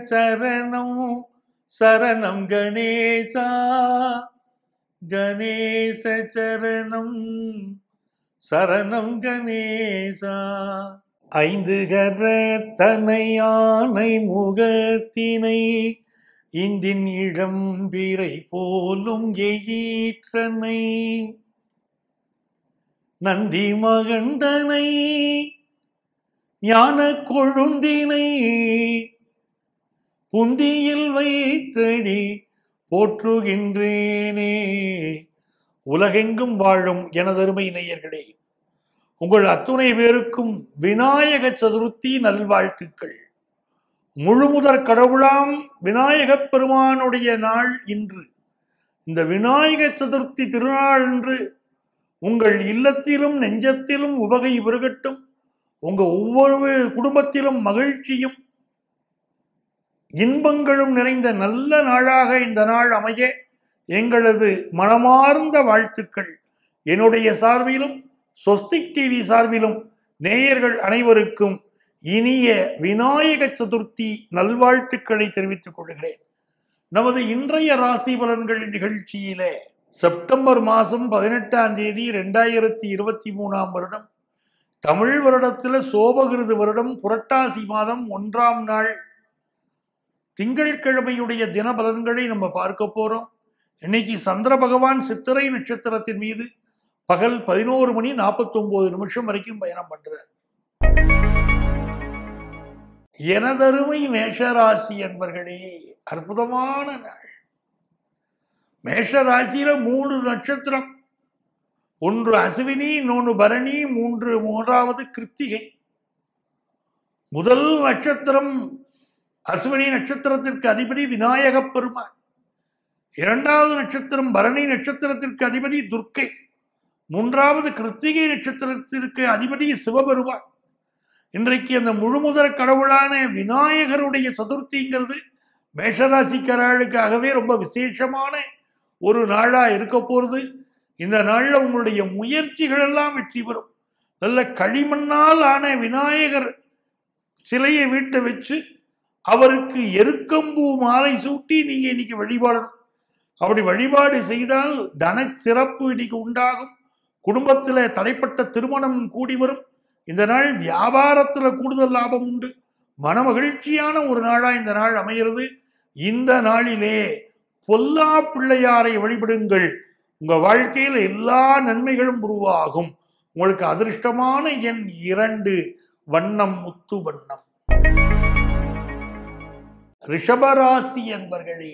சரணம் சரணம் கணேசா கணேச சரணம் சரணம் கணேசா ஐந்து கரத்தனை யானை முகத்தினை இந்தின் இளம்பிரை போலும் எயிற்றனை நந்தி மகந்தனை ஞான கொழுந்தினை புந்தியில் வைத்தடி போற்றுகின்றேனே உலகெங்கும் வாழும் எனதருமை நேயர்களே உங்கள் அத்துணை பேருக்கும் விநாயக சதுர்த்தி நல்வாழ்த்துக்கள் முழுமுதற் கடவுளாம் விநாயகப் பெருமானுடைய நாள் இன்று இந்த விநாயக சதுர்த்தி திருநாள் என்று உங்கள் இல்லத்திலும் நெஞ்சத்திலும் உவகை பெருகட்டும் உங்க ஒவ்வொரு குடும்பத்திலும் மகிழ்ச்சியும் இன்பங்களும் நிறைந்த நல்ல நாளாக இந்த நாள் அமைய எங்களது மனமார்ந்த வாழ்த்துக்கள் என்னுடைய சார்பிலும் சொஸ்திக் டிவி சார்பிலும் நேயர்கள் அனைவருக்கும் இனிய விநாயக சதுர்த்தி நல்வாழ்த்துக்களை தெரிவித்துக் கொள்கிறேன் நமது இன்றைய ராசி பலன்கள் நிகழ்ச்சியிலே செப்டம்பர் மாதம் பதினெட்டாம் தேதி ரெண்டாயிரத்தி இருபத்தி மூணாம் வருடம் தமிழ் வருடத்தில் சோபகிருது வருடம் புரட்டாசி மாதம் ஒன்றாம் நாள் திங்கட்கிழமையுடைய தின பலன்களை நம்ம பார்க்க போறோம் இன்னைக்கு சந்திர பகவான் சித்திரை நட்சத்திரத்தின் மீது பகல் பதினோரு மணி நாற்பத்தொன்பது நிமிஷம் வரைக்கும் பயணம் பண்றார் எனதருமை மேஷராசி என்பர்களே அற்புதமான நாள் மேஷராசியில மூன்று நட்சத்திரம் ஒன்று அசுவினி இன்னொன்று பரணி மூன்று மூன்றாவது கிருத்திகை முதல் நட்சத்திரம் அசுவினி நட்சத்திரத்திற்கு அதிபதி விநாயகப் பெருமான் இரண்டாவது நட்சத்திரம் பரணி நட்சத்திரத்திற்கு அதிபதி துர்க்கை மூன்றாவது கிருத்திகை நட்சத்திரத்திற்கு அதிபதி சிவபெருமான் இன்றைக்கு அந்த முழுமுதற் கடவுளான விநாயகருடைய சதுர்த்திங்கிறது மேஷராசிக்காரர்களுக்காகவே ரொம்ப விசேஷமான ஒரு நாளா இருக்க போறது இந்த நாள்ல உங்களுடைய முயற்சிகள் எல்லாம் வெற்றி பெறும் நல்ல களிமண்ணால் ஆன விநாயகர் சிலையை வீட்டை வச்சு அவருக்கு எருக்கம்பூ மாலை சூட்டி நீங்க இன்னைக்கு வழிபாடணும் அப்படி வழிபாடு செய்தால் தன சிறப்பு இன்னைக்கு உண்டாகும் குடும்பத்தில் தடைப்பட்ட திருமணம் கூடி வரும் இந்த நாள் வியாபாரத்துல கூடுதல் லாபம் உண்டு மன மகிழ்ச்சியான ஒரு நாளா இந்த நாள் அமைகிறது இந்த நாளிலே பொல்லா பிள்ளையாரை வழிபடுங்கள் உங்க வாழ்க்கையில எல்லா நன்மைகளும் உருவாகும் உங்களுக்கு அதிர்ஷ்டமான எண் இரண்டு வண்ணம் முத்து வண்ணம் ரிஷபராசி என்பர்களே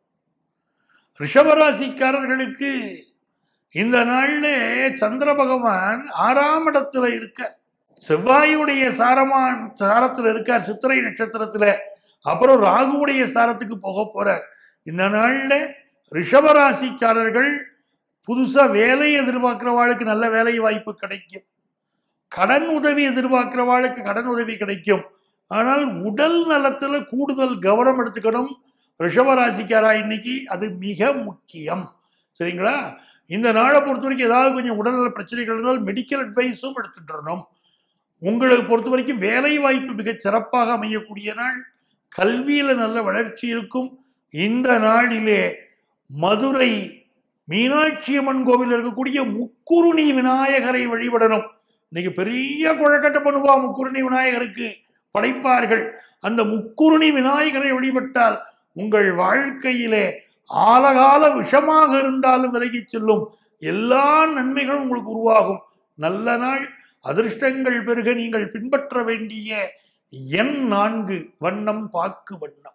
ரிஷபராசிக்காரர்களுக்கு இந்த நாள்ல சந்திர பகவான் ஆறாம் இடத்துல இருக்க செவ்வாயுடைய சாரமான் சாரத்துல இருக்கார் சித்திரை நட்சத்திரத்துல அப்புறம் ராகுவுடைய சாரத்துக்கு போக போறார் இந்த நாள்ல ரிஷபராசிக்காரர்கள் புதுசா வேலை எதிர்பார்க்கிறவாளுக்கு நல்ல வேலை வாய்ப்பு கிடைக்கும் கடன் உதவி எதிர்பார்க்கிறவாளுக்கு கடன் உதவி கிடைக்கும் ஆனால் உடல் நலத்துல கூடுதல் கவனம் எடுத்துக்கணும் ரிஷபராசிக்காரா இன்னைக்கு அது மிக முக்கியம் சரிங்களா இந்த நாளை பொறுத்த வரைக்கும் ஏதாவது கொஞ்சம் உடல்நல பிரச்சனைகள் இருந்தால் மெடிக்கல் அட்வைஸும் எடுத்துட்டு வரணும் உங்களுக்கு பொறுத்த வரைக்கும் வேலை வாய்ப்பு மிகச் சிறப்பாக அமையக்கூடிய நாள் கல்வியில நல்ல வளர்ச்சி இருக்கும் இந்த நாளிலே மதுரை மீனாட்சி அம்மன் கோவில் இருக்கக்கூடிய முக்குருணி விநாயகரை வழிபடணும் இன்னைக்கு பெரிய குழக்கட்டை பண்ணுவா முக்குருணி விநாயகருக்கு படைப்பார்கள் அந்த முக்குருணி விநாயகரை வழிபட்டால் உங்கள் வாழ்க்கையிலே ஆலகால விஷமாக இருந்தாலும் விலகிச் செல்லும் எல்லா நன்மைகளும் உங்களுக்கு உருவாகும் நல்ல நாள் அதிர்ஷ்டங்கள் பெருக நீங்கள் பின்பற்ற வேண்டிய எண் நான்கு வண்ணம் பாக்கு வண்ணம்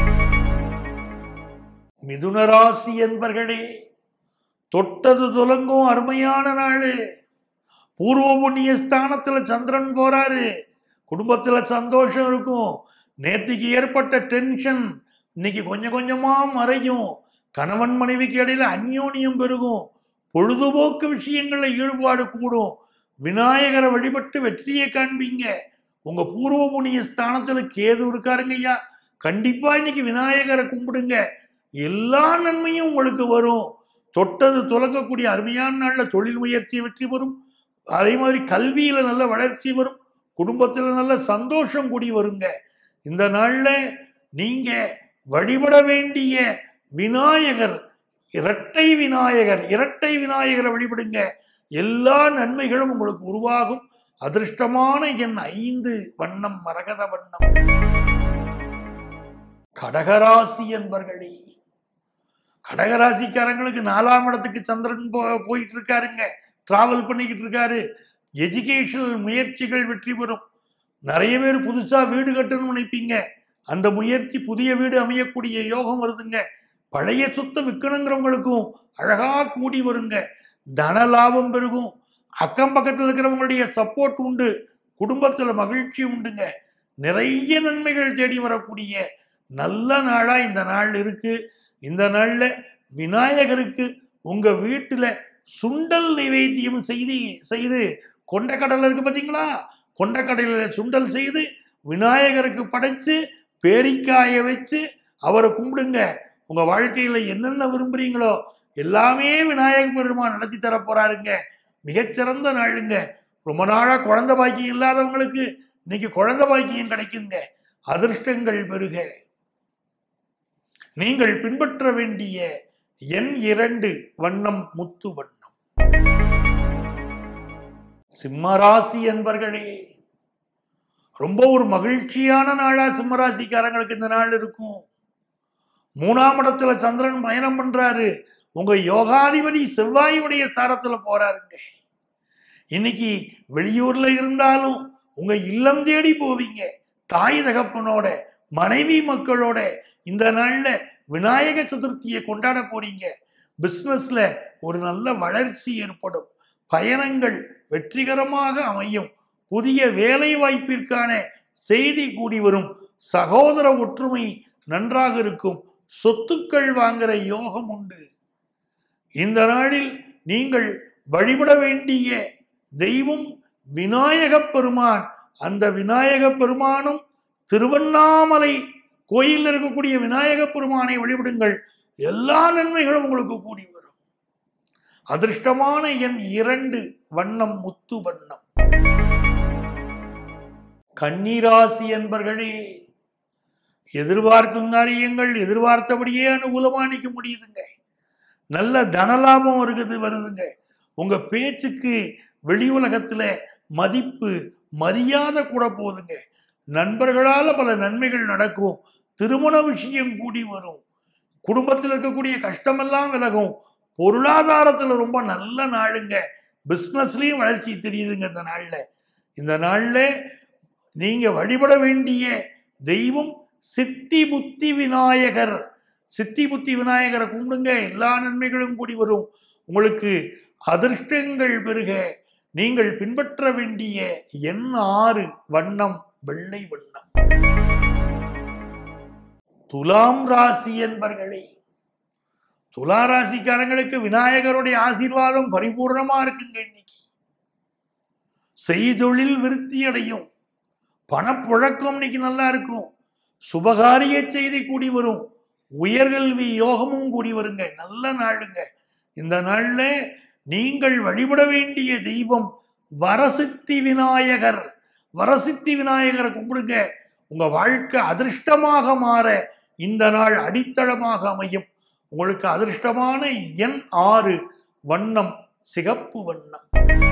மிதுனராசி என்பர்களே தொட்டது துலங்கும் அருமையான நாள் பூர்வ புண்ணிய ஸ்தானத்துல சந்திரன் போறாரு குடும்பத்துல சந்தோஷம் இருக்கும் நேத்திக்கு ஏற்பட்ட டென்ஷன் இன்னைக்கு கொஞ்சம் கொஞ்சமா மறையும் கணவன் மனைவிக்கு இடையில அந்யோன்யம் பெருகும் பொழுதுபோக்கு விஷயங்கள்ல ஈடுபாடு கூடும் விநாயகரை வழிபட்டு வெற்றியை காண்பீங்க உங்க பூர்வ புண்ணிய ஸ்தானத்துல கேது இருக்காருங்க ஐயா கண்டிப்பா இன்னைக்கு விநாயகரை கும்பிடுங்க எல்லா நன்மையும் உங்களுக்கு வரும் தொட்டது துலங்கக்கூடிய அருமையான நாள்ல தொழில் முயற்சி வெற்றி பெறும் அதே மாதிரி கல்வியில நல்ல வளர்ச்சி வரும் குடும்பத்துல நல்ல சந்தோஷம் கூடி வருங்க இந்த நாள்ல நீங்க வழிபட வேண்டிய விநாயகர் இரட்டை விநாயகர் இரட்டை விநாயகரை வழிபடுங்க எல்லா நன்மைகளும் உங்களுக்கு உருவாகும் அதிர்ஷ்டமான என் ஐந்து வண்ணம் மரகத வண்ணம் கடகராசி என்பர்களே கடகராசிக்காரங்களுக்கு நாலாம் இடத்துக்கு சந்திரன் போ போயிட்டு இருக்காருங்க டிராவல் பண்ணிக்கிட்டு இருக்காரு எஜுகேஷனல் முயற்சிகள் வெற்றி பெறும் நிறைய பேர் புதுசா வீடு கட்டணும்னு நினைப்பீங்க அந்த முயற்சி புதிய வீடு அமையக்கூடிய யோகம் வருதுங்க பழைய சொத்தை விற்கணுங்கிறவங்களுக்கும் அழகா கூடி வருங்க தன லாபம் பெருகும் அக்கம் பக்கத்தில் இருக்கிறவங்களுடைய சப்போர்ட் உண்டு குடும்பத்துல மகிழ்ச்சி உண்டுங்க நிறைய நன்மைகள் தேடி வரக்கூடிய நல்ல நாளா இந்த நாள் இருக்கு இந்த நாள்ல விநாயகருக்கு உங்க வீட்டுல சுண்டல் நைவேத்தியம் செய்து செய்து கொண்டக்கடலை இருக்கு பார்த்தீங்களா கொண்டக்கடலையில சுண்டல் செய்து விநாயகருக்கு படைச்சு பேரிக்காய வச்சு அவரை கும்பிடுங்க உங்க வாழ்க்கையில என்னென்ன விரும்புறீங்களோ எல்லாமே விநாயக பெருமான் நடத்தி தர போறாருங்க மிகச்சிறந்த நாளுங்க ரொம்ப நாளா குழந்தை பாக்கியம் இல்லாதவங்களுக்கு இன்னைக்கு குழந்தை பாக்கியம் கிடைக்குங்க அதிர்ஷ்டங்கள் பெருக நீங்கள் பின்பற்ற வேண்டிய எண் இரண்டு வண்ணம் முத்து வண்ணம் சிம்மராசி என்பர்களே ரொம்ப ஒரு மகிழ்ச்சியான நாளா சிம்மராசிக்காரங்களுக்கு இந்த நாள் இருக்கும் மூணாம் இடத்துல சந்திரன் பயணம் பண்றாரு உங்க யோகாதிபதி செவ்வாயுடைய சாரத்துல போறாருங்க இன்னைக்கு வெளியூர்ல இருந்தாலும் உங்க இல்லம் தேடி போவீங்க தாய் தகப்பனோட மனைவி மக்களோட இந்த நாள்ல விநாயக சதுர்த்தியை கொண்டாட போறீங்க பிசினஸ்ல ஒரு நல்ல வளர்ச்சி ஏற்படும் பயணங்கள் வெற்றிகரமாக அமையும் புதிய வேலை வாய்ப்பிற்கான செய்தி கூடி வரும் சகோதர ஒற்றுமை நன்றாக இருக்கும் சொத்துக்கள் வாங்குற யோகம் உண்டு இந்த நாளில் நீங்கள் வழிபட வேண்டிய தெய்வம் விநாயகப் பெருமான் அந்த விநாயகப் பெருமானும் திருவண்ணாமலை கோயிலில் இருக்கக்கூடிய விநாயகப் பெருமானை வழிபடுங்கள் எல்லா நன்மைகளும் உங்களுக்கு கூடி வரும் அதிர்ஷ்டமான எண் இரண்டு வண்ணம் முத்து வண்ணம் கன்னிராசி என்பர்களே எதிர்பார்க்கும் காரியங்கள் எதிர்பார்த்தபடியே அனுகூலமா நிக்க முடியுதுங்க நல்ல தனலாபம் இருக்குது வருதுங்க உங்க பேச்சுக்கு வெளி உலகத்துல மதிப்பு மரியாதை கூட போகுதுங்க நண்பர்களால பல நன்மைகள் நடக்கும் திருமண விஷயம் கூடி வரும் குடும்பத்தில் இருக்கக்கூடிய கஷ்டமெல்லாம் விலகும் பொருளாதாரத்துல ரொம்ப நல்ல நாளுங்க பிசினஸ்லயும் வளர்ச்சி தெரியுதுங்க இந்த நாள்ல இந்த நாள்ல நீங்க வழிபட வேண்டிய தெய்வம் சித்தி புத்தி விநாயகர் சித்தி புத்தி விநாயகரை கும்பிடுங்க எல்லா நன்மைகளும் கூடி வரும் உங்களுக்கு அதிர்ஷ்டங்கள் பெருக நீங்கள் பின்பற்ற வேண்டிய எண் ஆறு வண்ணம் வெள்ளை வண்ணம் துலாம் ராசி என்பர்களே துலா ராசிக்காரங்களுக்கு விநாயகருடைய ஆசீர்வாதம் பரிபூர்ணமா இருக்குங்க இன்னைக்கு செய்தொழில் விருத்தி அடையும் பணப்புழக்கம் இன்னைக்கு நல்லா இருக்கும் சுபகாரிய செய்தி கூடி வரும் உயர்கல்வி யோகமும் கூடி வருங்க நல்ல நாளுங்க இந்த நாள்ல நீங்கள் வழிபட வேண்டிய தெய்வம் வரசித்தி விநாயகர் வரசித்தி விநாயகரை கும்பிடுங்க உங்க வாழ்க்கை அதிர்ஷ்டமாக மாற இந்த நாள் அடித்தளமாக அமையும் உங்களுக்கு அதிர்ஷ்டமான எண் ஆறு வண்ணம் சிகப்பு வண்ணம்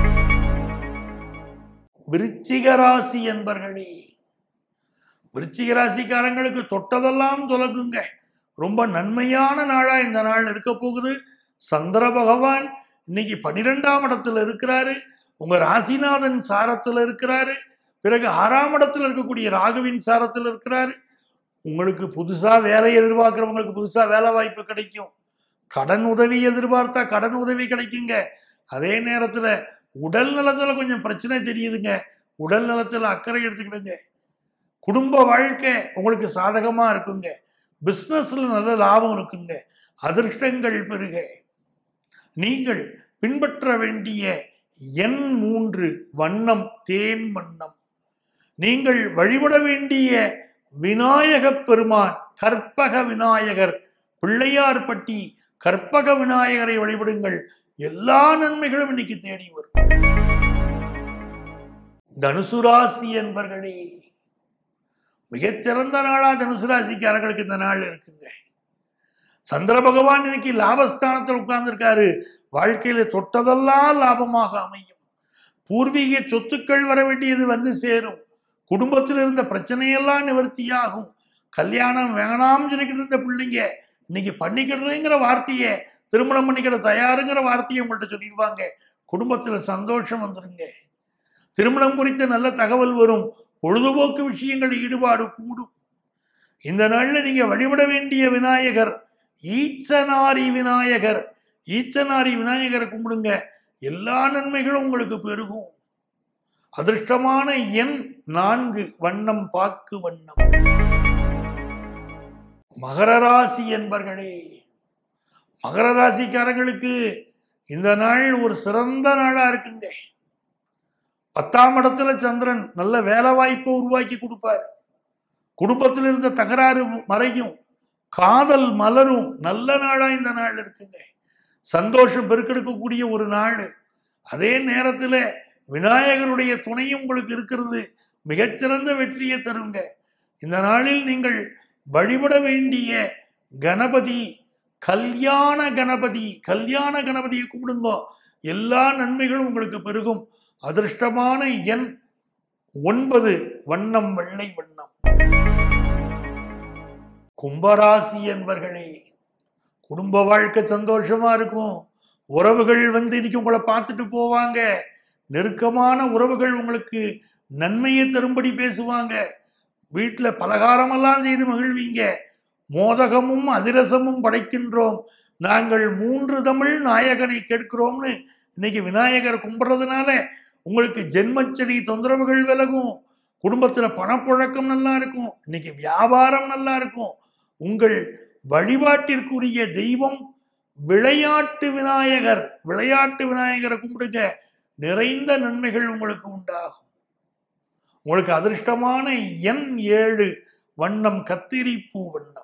விருச்சிக ராசி என்பர்களே விருச்சிக ராசிக்காரங்களுக்கு தொட்டதெல்லாம் தொலகுங்க ரொம்ப நன்மையான நாளா இந்த நாள் இருக்க போகுது சந்திர பகவான் இன்னைக்கு பன்னிரெண்டாம் இடத்துல இருக்கிறாரு உங்க ராசிநாதன் சாரத்துல இருக்கிறாரு பிறகு ஆறாம் இடத்துல இருக்கக்கூடிய ராகுவின் சாரத்துல இருக்கிறாரு உங்களுக்கு புதுசா வேலை எதிர்பார்க்கிறவங்களுக்கு புதுசா வேலை வாய்ப்பு கிடைக்கும் கடன் உதவி எதிர்பார்த்தா கடன் உதவி கிடைக்குங்க அதே நேரத்துல உடல் நலத்துல கொஞ்சம் பிரச்சனை தெரியுதுங்க உடல் நலத்துல அக்கறை எடுத்துக்கிடுங்க குடும்ப வாழ்க்கை உங்களுக்கு சாதகமா இருக்குங்க பிசினஸ்ல நல்ல லாபம் இருக்குங்க அதிர்ஷ்டங்கள் பெருக நீங்கள் பின்பற்ற வேண்டிய எண் மூன்று வண்ணம் தேன் வண்ணம் நீங்கள் வழிபட வேண்டிய விநாயகப் பெருமான் கற்பக விநாயகர் பிள்ளையார்பட்டி கற்பக விநாயகரை வழிபடுங்கள் எல்லா நன்மைகளும் இன்னைக்கு தேடி வரும் தனுசு ராசி என்பர்களே மிகச்சிறந்த நாளா தனுசு ராசிக்காரர்களுக்கு இந்த நாள் இருக்குங்க சந்திர பகவான் இன்னைக்கு லாபஸ்தானத்தில் உட்கார்ந்துருக்காரு வாழ்க்கையில தொட்டதெல்லாம் லாபமாக அமையும் பூர்வீக சொத்துக்கள் வர வேண்டியது வந்து சேரும் குடும்பத்தில் இருந்த பிரச்சனையெல்லாம் நிவர்த்தியாகும் கல்யாணம் வேணாம்னு சொல்லிக்கிட்டு இருந்த பிள்ளைங்க இன்னைக்கு பண்ணிக்கிடுறேங்கிற வார்த்தையை திருமணம் பண்ணிக்கிற தயாருங்கிற வார்த்தையை உங்கள்கிட்ட சொல்லிடுவாங்க குடும்பத்துல சந்தோஷம் வந்துருங்க திருமணம் குறித்த நல்ல தகவல் வரும் பொழுதுபோக்கு விஷயங்கள் ஈடுபாடு கூடும் இந்த நாள்ல நீங்க வழிபட வேண்டிய விநாயகர் ஈச்சனாரி விநாயகர் ஈச்சனாரி விநாயகரை கும்பிடுங்க எல்லா நன்மைகளும் உங்களுக்கு பெருகும் அதிர்ஷ்டமான எண் நான்கு வண்ணம் பாக்கு வண்ணம் மகர ராசி என்பர்களே மகர ராசிக்காரங்களுக்கு இந்த நாள் ஒரு சிறந்த நாளா இருக்குங்க பத்தாம் இடத்துல சந்திரன் நல்ல வேலை வாய்ப்பை உருவாக்கி கொடுப்பார் குடும்பத்தில் இருந்த தகராறு மறையும் காதல் மலரும் நல்ல நாளா இந்த நாள் இருக்குங்க சந்தோஷம் பெருக்கெடுக்கக்கூடிய ஒரு நாள் அதே நேரத்துல விநாயகருடைய துணையும் உங்களுக்கு இருக்கிறது மிகச்சிறந்த வெற்றியை தருங்க இந்த நாளில் நீங்கள் வழிபட வேண்டிய கணபதி கல்யாண கணபதி கல்யாண கணபதியை கும்பிடுங்க எல்லா நன்மைகளும் உங்களுக்கு பெருகும் அதிர்ஷ்டமான எண் ஒன்பது வண்ணம் வெள்ளை வண்ணம் கும்பராசி என்பர்களே குடும்ப வாழ்க்கை சந்தோஷமா இருக்கும் உறவுகள் வந்து இன்னைக்கு உங்களை பார்த்துட்டு போவாங்க நெருக்கமான உறவுகள் உங்களுக்கு நன்மையை தரும்படி பேசுவாங்க வீட்டில் பலகாரமெல்லாம் செய்து மகிழ்வீங்க மோதகமும் அதிரசமும் படைக்கின்றோம் நாங்கள் மூன்று தமிழ் நாயகனை கேட்கிறோம்னு இன்னைக்கு விநாயகர் கும்பிட்றதுனால உங்களுக்கு ஜென்மச்சடி தொந்தரவுகள் விலகும் குடும்பத்துல பணப்புழக்கம் நல்லா இருக்கும் இன்னைக்கு வியாபாரம் நல்லா இருக்கும் உங்கள் வழிபாட்டிற்குரிய தெய்வம் விளையாட்டு விநாயகர் விளையாட்டு விநாயகரை கும்பிடுங்க நிறைந்த நன்மைகள் உங்களுக்கு உண்டாகும் உங்களுக்கு அதிர்ஷ்டமான எண் ஏழு வண்ணம் கத்திரி பூ வண்ணம்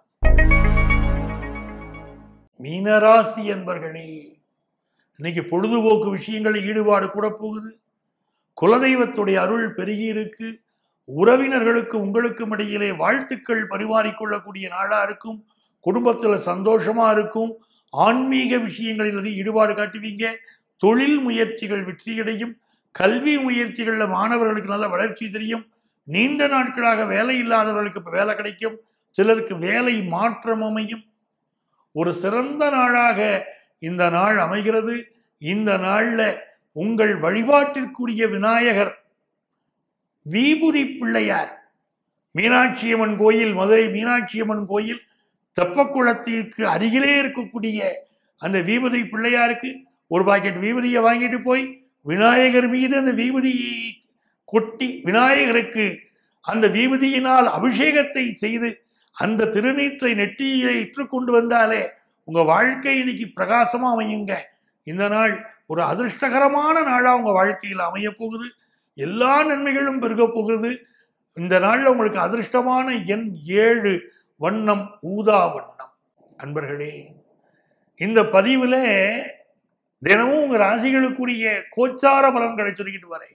மீனராசி என்பர்களே இன்னைக்கு பொழுதுபோக்கு விஷயங்களில் ஈடுபாடு கூட போகுது குலதெய்வத்துடைய அருள் பெருகி இருக்கு உறவினர்களுக்கு உங்களுக்கும் இடையிலே வாழ்த்துக்கள் பரிமாறிக்கொள்ளக்கூடிய நாளா இருக்கும் குடும்பத்துல சந்தோஷமா இருக்கும் ஆன்மீக விஷயங்களில் வந்து ஈடுபாடு காட்டுவீங்க தொழில் முயற்சிகள் வெற்றியடையும் கல்வி முயற்சிகள்ல மாணவர்களுக்கு நல்ல வளர்ச்சி தெரியும் நீண்ட நாட்களாக வேலை இல்லாதவர்களுக்கு இப்ப வேலை கிடைக்கும் சிலருக்கு வேலை மாற்றம் அமையும் ஒரு சிறந்த நாளாக இந்த நாள் அமைகிறது இந்த நாள்ல உங்கள் வழிபாட்டிற்குரிய விநாயகர் வீபுரி பிள்ளையார் மீனாட்சியம்மன் கோயில் மதுரை மீனாட்சியம்மன் கோயில் தெப்பக்குளத்திற்கு அருகிலே இருக்கக்கூடிய அந்த வீபதி பிள்ளையாருக்கு ஒரு பாக்கெட் வீபதியை வாங்கிட்டு போய் விநாயகர் மீது அந்த வீபதியை கொட்டி விநாயகருக்கு அந்த வீபதியினால் அபிஷேகத்தை செய்து அந்த திருநீற்றை நெற்றியிலே இற்று கொண்டு வந்தாலே உங்க வாழ்க்கை இன்னைக்கு பிரகாசமா அமையுங்க இந்த நாள் ஒரு அதிர்ஷ்டகரமான நாளா உங்க வாழ்க்கையில் அமைய போகுது எல்லா நன்மைகளும் பெருக போகுது இந்த நாள்ல உங்களுக்கு அதிர்ஷ்டமான எண் ஏழு வண்ணம் ஊதா வண்ணம் அன்பர்களே இந்த பதிவுல தினமும் உங்க ராசிகளுக்குரிய கோச்சார பலன்களை சொல்லிக்கிட்டு வரேன்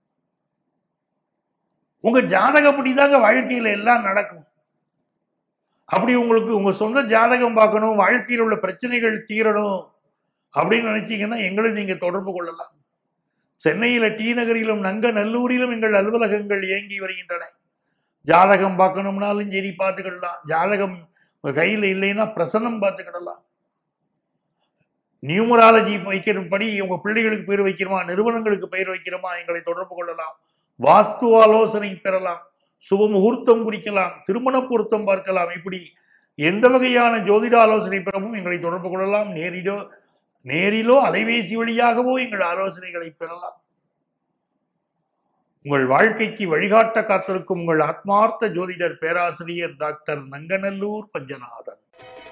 உங்க ஜாதகப்படி தாங்க வாழ்க்கையில எல்லாம் நடக்கும் அப்படி உங்களுக்கு உங்க சொந்த ஜாதகம் பார்க்கணும் வாழ்க்கையில் உள்ள பிரச்சனைகள் தீரணும் அப்படின்னு நினைச்சீங்கன்னா எங்களை நீங்க தொடர்பு கொள்ளலாம் சென்னையில டி நகரிலும் நங்க நல்லூரிலும் எங்கள் அலுவலகங்கள் இயங்கி வருகின்றன ஜாதகம் பார்க்கணும்னாலும் சரி பார்த்துக்கிடலாம் ஜாதகம் உங்க கையில் இல்லைன்னா பிரசன்னம் பார்த்துக்கிடலாம் நியூமராலஜி வைக்கிறபடி உங்க பிள்ளைகளுக்கு பேர் வைக்கிறோமா நிறுவனங்களுக்கு பெயர் வைக்கிறோமா எங்களை தொடர்பு கொள்ளலாம் வாஸ்து ஆலோசனை பெறலாம் சுப முகூர்த்தம் குறிக்கலாம் திருமண பொருத்தம் பார்க்கலாம் இப்படி எந்த வகையான ஜோதிட ஆலோசனை பெறவும் எங்களை தொடர்பு கொள்ளலாம் நேரிலோ நேரிலோ அலைபேசி வழியாகவோ எங்கள் ஆலோசனைகளை பெறலாம் உங்கள் வாழ்க்கைக்கு வழிகாட்ட காத்திருக்கும் உங்கள் ஆத்மார்த்த ஜோதிடர் பேராசிரியர் டாக்டர் நங்கநல்லூர் பஞ்சநாதன்